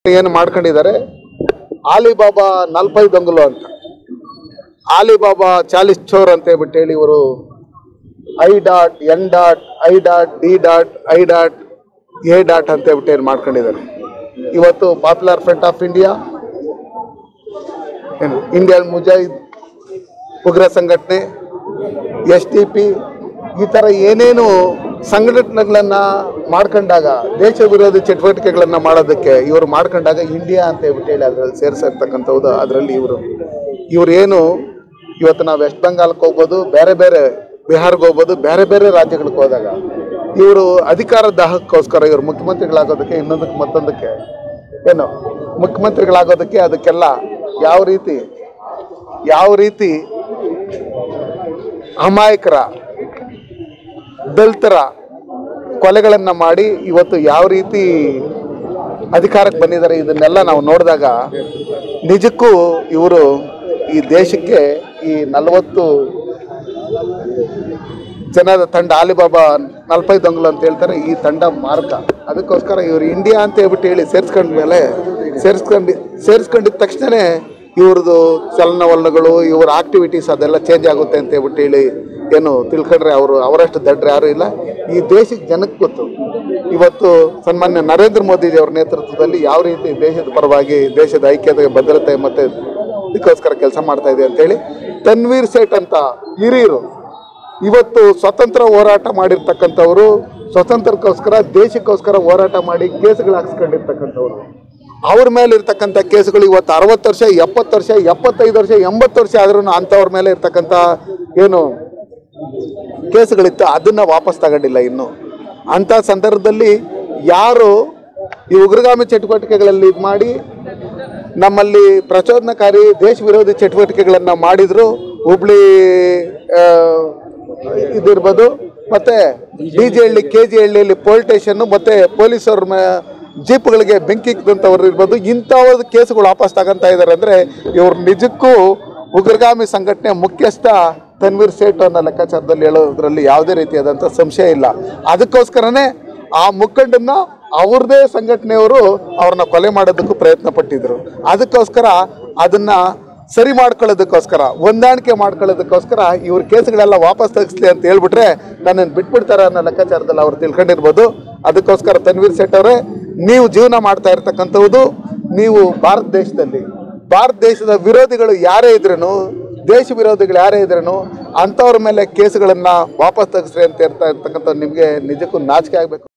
ಏನು ಮಾಡ್ಕೊಂಡಿದ್ದಾರೆ ಆಲಿಬಾಬಾ ನಲ್ಪೈ ದೊಂಗಲು ಅಂತ ಆಲಿಬಾಬಾ ಚಾಲಿಸ್ ಚೋರ್ ಅಂತ ಹೇಳ್ಬಿಟ್ಟು ಹೇಳಿ ಇವರು I dot N dot I dot D dot I dot A dot ಅಂತ ಹೇಳ್ಬಿಟ್ಟು ಏನು ಮಾಡ್ಕೊಂಡಿದ್ದಾರೆ ಇವತ್ತು ಪಾಪ್ಯುಲರ್ ಫ್ರಂಟ್ ಆಫ್ ಇಂಡಿಯಾ ಏನು ಇಂಡಿಯನ್ ಮುಜಾಹಿದ್ ಉಗ್ರ ಸಂಘಟನೆ ಎಸ್ ಡಿ ಪಿ ಈ ಥರ ಏನೇನು ಸಂಘಟನೆಗಳನ್ನ ಮಾಡ್ಕೊಂಡಾಗ ದೇಶ ವಿರೋಧಿ ಚಟುವಟಿಕೆಗಳನ್ನ ಮಾಡೋದಕ್ಕೆ ಇವರು ಮಾಡ್ಕೊಂಡಾಗ ಇಂಡಿಯಾ ಅಂತ ಹೇಳ್ಬಿಟ್ಟು ಹೇಳಿ ಅದರಲ್ಲಿ ಸೇರಿಸಿರ್ತಕ್ಕಂಥದ್ದು ಅದರಲ್ಲಿ ಇವರು ಇವರು ಏನು ಇವತ್ತು ನಾವು ವೆಸ್ಟ್ ಬೆಂಗಾಲ್ಗೆ ಹೋಗ್ಬೋದು ಬೇರೆ ಬೇರೆ ಬಿಹಾರ್ಗೆ ಹೋಗ್ಬೋದು ಬೇರೆ ಬೇರೆ ರಾಜ್ಯಗಳಿಗೆ ಹೋದಾಗ ಇವರು ಅಧಿಕಾರ ದಾಹಕ್ಕೋಸ್ಕರ ಇವರು ಮುಖ್ಯಮಂತ್ರಿಗಳಾಗೋದಕ್ಕೆ ಇನ್ನೊಂದಕ್ಕೆ ಮತ್ತೊಂದಕ್ಕೆ ಏನು ಮುಖ್ಯಮಂತ್ರಿಗಳಾಗೋದಕ್ಕೆ ಅದಕ್ಕೆಲ್ಲ ಯಾವ ರೀತಿ ಯಾವ ರೀತಿ ಅಮಾಯಕರ ದಲಿತರ ಕೊಲೆಗಳನ್ನು ಮಾಡಿ ಇವತ್ತು ಯಾವ ರೀತಿ ಅಧಿಕಾರಕ್ಕೆ ಬಂದಿದ್ದಾರೆ ಇದನ್ನೆಲ್ಲ ನಾವು ನೋಡಿದಾಗ ನಿಜಕ್ಕೂ ಇವರು ಈ ದೇಶಕ್ಕೆ ಈ ನಲವತ್ತು ಜನದ ತಂಡ ಆಲಿಬಾಬಾ ನಲ್ಪೈ ದೊಂಗಲು ಅಂತ ಹೇಳ್ತಾರೆ ಈ ತಂಡ ಮಾರ್ಗ ಅದಕ್ಕೋಸ್ಕರ ಇವರು ಇಂಡಿಯಾ ಅಂತ ಹೇಳ್ಬಿಟ್ಟು ಹೇಳಿ ಸೇರಿಸ್ಕೊಂಡ ಮೇಲೆ ಸೇರಿಸ್ಕೊಂಡು ಸೇರಿಸ್ಕೊಂಡಿದ ತಕ್ಷಣನೇ ಇವ್ರದ್ದು ಚಲನವಲನಗಳು ಇವರ ಆಕ್ಟಿವಿಟೀಸ್ ಅದೆಲ್ಲ ಚೇಂಜ್ ಆಗುತ್ತೆ ಅಂತ ಹೇಳ್ಬಿಟ್ಟು ಹೇಳಿ ಏನು ತಿಳ್ಕೊಂಡ್ರೆ ಅವರು ಅವರಷ್ಟು ದಡ್ರೆ ಯಾರು ಇಲ್ಲ ಈ ದೇಶಕ್ಕೆ ಜನಕ್ಕೆ ಗೊತ್ತು ಇವತ್ತು ಸನ್ಮಾನ್ಯ ನರೇಂದ್ರ ಮೋದಿಜಿ ಅವರ ನೇತೃತ್ವದಲ್ಲಿ ಯಾವ ರೀತಿ ದೇಶದ ಪರವಾಗಿ ದೇಶದ ಐಕ್ಯತೆ ಭದ್ರತೆ ಮತ್ತೆ ಇದಕ್ಕೋಸ್ಕರ ಕೆಲಸ ಮಾಡ್ತಾ ಇದೆ ಅಂತೇಳಿ ತನ್ವೀರ್ ಸೇಠ್ ಅಂತ ಹಿರಿಯರು ಇವತ್ತು ಸ್ವತಂತ್ರ ಹೋರಾಟ ಮಾಡಿರ್ತಕ್ಕಂಥವ್ರು ಸ್ವತಂತ್ರಕ್ಕೋಸ್ಕರ ದೇಶಕ್ಕೋಸ್ಕರ ಹೋರಾಟ ಮಾಡಿ ಕೇಸುಗಳು ಹಾಕ್ಸ್ಕೊಂಡಿರ್ತಕ್ಕಂಥವ್ರು ಅವ್ರ ಮೇಲೆ ಇರ್ತಕ್ಕಂಥ ಕೇಸುಗಳು ಇವತ್ತು ಅರವತ್ತು ವರ್ಷ ಎಪ್ಪತ್ತು ವರ್ಷ ಎಪ್ಪತ್ತೈದು ವರ್ಷ ಎಂಬತ್ತು ವರ್ಷ ಆದ್ರೂ ಅಂಥವ್ರ ಮೇಲೆ ಇರ್ತಕ್ಕಂಥ ಏನು ಕೇಸುಗಳಿತ್ತು ಅದನ್ನ ವಾಪಸ್ ತಗೊಂಡಿಲ್ಲ ಇನ್ನು ಅಂಥ ಸಂದರ್ಭದಲ್ಲಿ ಯಾರು ಈ ಉಗ್ರಗಾಮಿ ಚಟುವಟಿಕೆಗಳಲ್ಲಿ ಇದು ಮಾಡಿ ನಮ್ಮಲ್ಲಿ ಪ್ರಚೋದನಕಾರಿ ದೇಶ ವಿರೋಧಿ ಚಟುವಟಿಕೆಗಳನ್ನು ಮಾಡಿದ್ರು ಹುಬ್ಳಿ ಆ, ಇದಿರ್ಬೋದು ಮತ್ತೆ D J Halli K G ಹಳ್ಳಿಯಲ್ಲಿ ಪೊಲೀಸ್ ಸ್ಟೇಷನ್ ಮತ್ತೆ ಪೊಲೀಸವ್ರ ಮೇ ಜೀಪ್ಗಳಿಗೆ ಬೆಂಕಿ ಇಕ್ಕಿದಂಥವ್ರು ಇರ್ಬೋದು ಇಂಥವ್ರ ಕೇಸುಗಳು ವಾಪಸ್ ತಗೊಂತ ಇದ್ದಾರೆ ಅಂದರೆ ಇವ್ರು ನಿಜಕ್ಕೂ ಉಗ್ರಗಾಮಿ ಸಂಘಟನೆ ಮುಖ್ಯಸ್ಥ ತನ್ವೀರ್ ಸೇಠ್ ಅನ್ನೋ ಲೆಕ್ಕಾಚಾರದಲ್ಲಿ ಹೇಳೋದ್ರಲ್ಲಿ ಯಾವುದೇ ರೀತಿಯಾದಂಥ ಸಂಶಯ ಇಲ್ಲ ಅದಕ್ಕೋಸ್ಕರನೇ ಆ ಮುಖಂಡನ್ನ ಅವ್ರದೇ ಸಂಘಟನೆಯವರು ಅವ್ರನ್ನ ಕೊಲೆ ಮಾಡೋದಕ್ಕೂ ಪ್ರಯತ್ನ ಪಟ್ಟಿದ್ರು ಅದಕ್ಕೋಸ್ಕರ ಅದನ್ನ ಸರಿ ಮಾಡ್ಕೊಳ್ಳೋದಕ್ಕೋಸ್ಕರ ಹೊಂದಾಣಿಕೆ ಮಾಡ್ಕೊಳ್ಳೋದಕ್ಕೋಸ್ಕರ ಇವ್ರ ಕೇಸುಗಳೆಲ್ಲ ವಾಪಸ್ ತೆಗಿಸ್ಲಿ ಅಂತ ಹೇಳ್ಬಿಟ್ರೆ ನನ್ನನ್ನು ಬಿಟ್ಬಿಡ್ತಾರೆ ಅನ್ನೋ ಲೆಕ್ಕಾಚಾರದಲ್ಲಿ ಅವ್ರು ತಿಳ್ಕೊಂಡಿರ್ಬೋದು ಅದಕ್ಕೋಸ್ಕರ ತನ್ವೀರ್ ಸೇಠ್ ಅವರೇ ನೀವು ಜೀವನ ಮಾಡ್ತಾ ಇರ್ತಕ್ಕಂಥದ್ದು ನೀವು ಭಾರತ ದೇಶದಲ್ಲಿ ಭಾರತ ದೇಶದ ವಿರೋಧಿಗಳು ಯಾರೇ ಇದ್ರೂ ದೇಶ ವಿರೋಧಿಗಳು ಯಾರೇ ಇದ್ರೂ ಅಂಥವ್ರ ಮೇಲೆ ಕೇಸುಗಳನ್ನು ವಾಪಸ್ ತೆಗಿಸ್ರಿ ಅಂತ ಇರ್ತಾ ಇರ್ತಕ್ಕಂಥ ನಿಮಗೆ ನಿಜಕ್ಕೂ ನಾಚಿಕೆ ಆಗಬೇಕು